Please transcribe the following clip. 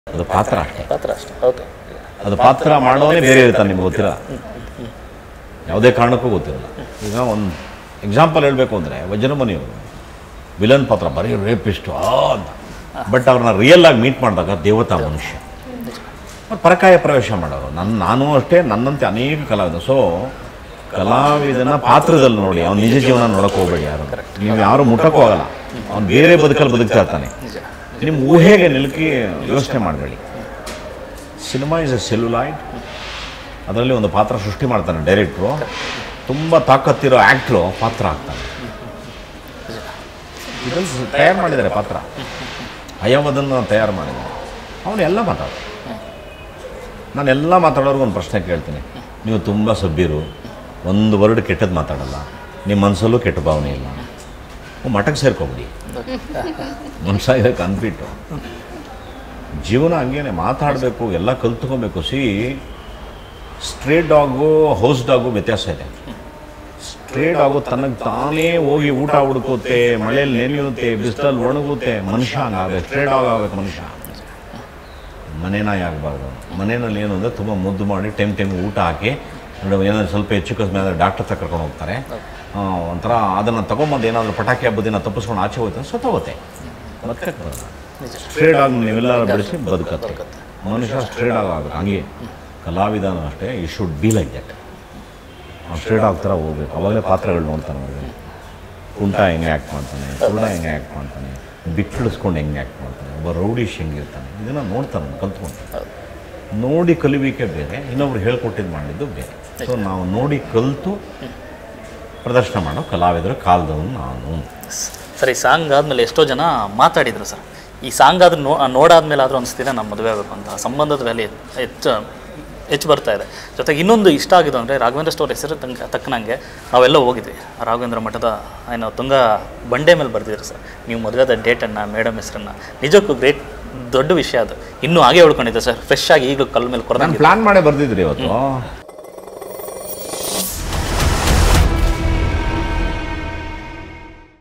ಅದು ಪಾತ್ರ ಅಷ್ಟೇ ಪಾತ್ರ ಅಷ್ಟೇ ಓಕೆ ಅದು ಪಾತ್ರ ಮಾಡೋನೇ ಬೇರೆ ಇರ್ತಾನೆ ನಿಮ್ಗೆ ಗೊತ್ತಿಲ್ಲ ಯಾವುದೇ ಕಾರಣಕ್ಕೂ ಗೊತ್ತಿರಲ್ಲ ಈಗ ಒಂದು ಎಕ್ಸಾಂಪಲ್ ಹೇಳಬೇಕು ಅಂದರೆ ವಜ್ರಮುನಿಯವರು ವಿಲನ್ ಪಾತ್ರ ಬರೀ ರೇಪಿಸ್ಟು ಆ ಅಂತ ಬಟ್ ಅವ್ರನ್ನ ರಿಯಲ್ ಆಗಿ ಮೀಟ್ ಮಾಡಿದಾಗ ದೇವತಾ ಮನುಷ್ಯ ಮತ್ತು ಪರಕಾಯ ಪ್ರವೇಶ ಮಾಡೋರು ನನ್ನ ನಾನು ಅಷ್ಟೇ ನನ್ನಂತೆ ಅನೇಕ ಕಲಾವಿದ ಸೊ ಕಲಾವಿದನ ಪಾತ್ರದಲ್ಲಿ ನೋಡಿ ಅವ್ನ ನಿಜ ಜೀವನ ನೋಡಕ್ಕೆ ಹೋಗ್ಬೇಡಿ ಯಾರು ನೀವು ಯಾರು ಮುಟ್ಟಕ್ಕೂ ಹೋಗಲ್ಲ ಅವ್ನು ಬೇರೆ ಬದುಕಲ್ಲಿ ಬದುಕ್ತಾ ಇರ್ತಾನೆ ನಿಜ ನಿಮ್ಮ ಊಹೆಗೆ ನಿಲುಕಿ ಯೋಚನೆ ಮಾಡಬೇಡಿ ಸಿನಿಮಾ ಇಸ್ ಎ ಸೆಲ್ಯುಲಾಯ್ಡ್ ಅದರಲ್ಲಿ ಒಂದು ಪಾತ್ರ ಸೃಷ್ಟಿ ಮಾಡ್ತಾನೆ ಡೈರೆಕ್ಟ್ರು ತುಂಬ ತಾಕತ್ತಿರೋ ಆ್ಯಕ್ಟ್ರು ಪಾತ್ರ ಆಗ್ತಾನೆ ಇದನ್ನು ತಯಾರು ಮಾಡಿದ್ದಾರೆ ಪಾತ್ರ ಹಯವದನ್ನು ತಯಾರು ಮಾಡಿದ್ದಾರೆ ಅವನು ಎಲ್ಲ ಮಾತಾಡ ನಾನೆಲ್ಲ ಮಾತಾಡೋರ್ಗೆ ಒಂದು ಪ್ರಶ್ನೆ ಕೇಳ್ತೀನಿ ನೀವು ತುಂಬ ಸಭ್ಯರು ಒಂದು ವರ್ಡ್ ಕೆಟ್ಟದ್ದು ಮಾತಾಡಲ್ಲ ನಿಮ್ಮ ಮನಸ್ಸಲ್ಲೂ ಕೆಟ್ಟ ಭಾವನೆ ಇಲ್ಲ ನೀವು ಮಠಕ್ಕೆ ಸೇರ್ಕೊಬಿಡಿ ಮನುಷ್ಯ ಇದಕ್ಕೆ ಅಂದ್ಬಿಟ್ಟು ಜೀವನ ಹಂಗೇನೆ ಮಾತಾಡಬೇಕು ಎಲ್ಲ ಕಲ್ತ್ಕೊಬೇಕು see straight dog house dog ವ್ಯತ್ಯಾಸ ಇದೆ ಸ್ಟ್ರೇಟ್ ಡಾಗು ತನಗೆ ತಾನೇ ಹೋಗಿ ಊಟ ಹುಡುಕುತ್ತೆ ಮಳೆಯಲ್ಲಿ ನೆನೆಯುತ್ತೆ ಬಿಸಿಲಲ್ಲಿ ಒಣಗುತ್ತೆ ಮನುಷ್ಯ ಹಂಗಾಗಬೇಕು ಸ್ಟ್ರೇಟ್ ಡಾಗ್ ಆಗಬೇಕು ಮನುಷ್ಯ ಮನೆನಾಯಿ ಆಗಬಾರ್ದು ಮನೆಯಲ್ಲಿ ಏನು ಅಂದರೆ ತುಂಬ ಮುದ್ದು ಮಾಡಿ ಟೈಮ್ ಟೈಮ್ ಊಟ ಹಾಕಿ ನೋಡಿ ಏನಾದ್ರು ಸ್ವಲ್ಪ ಹೆಚ್ಚು ಕಡಿಮೆ ಆದರೆ ಡಾಕ್ಟರ್ ಹತ್ರ ಕರ್ಕೊಂಡು ಹೋಗ್ತಾರೆ ಆ, ಒಂಥರ ಅದನ್ನು ತೊಗೊಂಬಂದು ಏನಾದರೂ ಪಟಾಕಿ ಹಬ್ಬದಿನ ತಪ್ಪಿಸ್ಕೊಂಡು ಆಚೆ ಹೋಯ್ತು ಸತ್ತೋಗುತ್ತೆ ಬದುಕಕ್ಕೆ ಬರಲ್ಲ ಸ್ಟ್ರೇಟ್ ಆಗಿ ನೀವೆಲ್ಲರೂ ಬೆಳೆಸಿ ಬದುಕತ್ತೆ ಮನುಷ್ಯ ಸ್ಟ್ರೇಟ್ ಆಗಿ ಆಗಬೇಕು ಹಂಗೆ ಕಲಾವಿದನೂ ಅಷ್ಟೇ ಈ should be like that straight ಆಗ್ತಾರ ಹೋಗ್ಬೇಕು ಅವಾಗಲೇ ಪಾತ್ರಗಳು ನೋಡ್ತಾನೆ ಅವ್ರಿಗೆ ಕುಂಟ ಹೆಂಗೆ ಆ್ಯಕ್ಟ್ ಮಾಡ್ತಾನೆ ಕುರುಡ ಹೆಂಗೆ ಆ್ಯಕ್ಟ್ ಮಾಡ್ತಾನೆ ಬಿಟ್ಟಿಳಿಸ್ಕೊಂಡು ಹೆಂಗೆ ಆ್ಯಕ್ಟ್ ಮಾಡ್ತಾನೆ ಒಬ್ಬ ರೌಡಿಶ್ ಹೆಂಗಿರ್ತಾನೆ ಇದನ್ನು ನೋಡ್ತಾನೆ ಕಲ್ತ್ಕೊಂಡು ನೋಡಿ ಕಲಿವಿಕೆ ಬೇರೆ ಇನ್ನೊಬ್ರು ಹೇಳ್ಕೊಟ್ಟಿದ್ದು ಮಾಡಿದ್ದು ಬೇರೆ ಸೊ ನಾವು ನೋಡಿ ಕಲಿತು ಪ್ರದರ್ಶನ ಮಾಡೋ ಕಲಾವಿದರ ಕಾಲದವನು ನಾನು ಸರ್ ಈ ಸಾಂಗ್ ಆದಮೇಲೆ ಎಷ್ಟೋ ಜನ ಮಾತಾಡಿದ್ರು ಸರ್ ಈ ಸಾಂಗ್ ಆದ್ರೂ ನೋ ನೋಡಾದ್ಮೇಲೆ ಆದರೂ ಅನಿಸ್ತಿದೆ ನಮ್ಮ ಮದುವೆ ಆಗಬೇಕು ಅಂತ ಸಂಬಂಧದ ವ್ಯಾಲ್ಯೂ ಹೆಚ್ಚು ಹೆಚ್ಚು ಬರ್ತಾ ಇದೆ ಜೊತೆಗೆ ಇನ್ನೊಂದು ಇಷ್ಟ ಆಗಿದ್ದು ಅಂದರೆ ರಾಘವೇಂದ್ರ ಸ್ಟೋರ್ ಹೆಸರು ತನಕ ತಕ್ಕನಂಗೆ ನಾವೆಲ್ಲ ಹೋಗಿದ್ವಿ ರಾಘವೇಂದ್ರ ಮಠದ ಏನೋ ತುಂಗ ಬಂಡೆ ಮೇಲೆ ಬರ್ದಿದ್ರು ಸರ್ ನೀವು ಮದುವೆದ ಡೇಟನ್ನು ಮೇಡಮ್ ಹೆಸರನ್ನು ನಿಜಕ್ಕೂ ಗ್ರೇಟ್ ದೊಡ್ಡ ವಿಷಯ ಅದು ಇನ್ನೂ ಹಾಗೆ ಉಳ್ಕೊಂಡಿದ್ದೆ ಸರ್ ಫ್ರೆಶ್ ಆಗಿ ಈಗಲೂ ಕಲ್ ಮೇಲೆ ನಾನು ಕೊಡ್ದಂಗೆ ಪ್ಲಾನ್ ಮಾಡೇ ಬರ್ದಿದ್ರಿ ಇವತ್ತು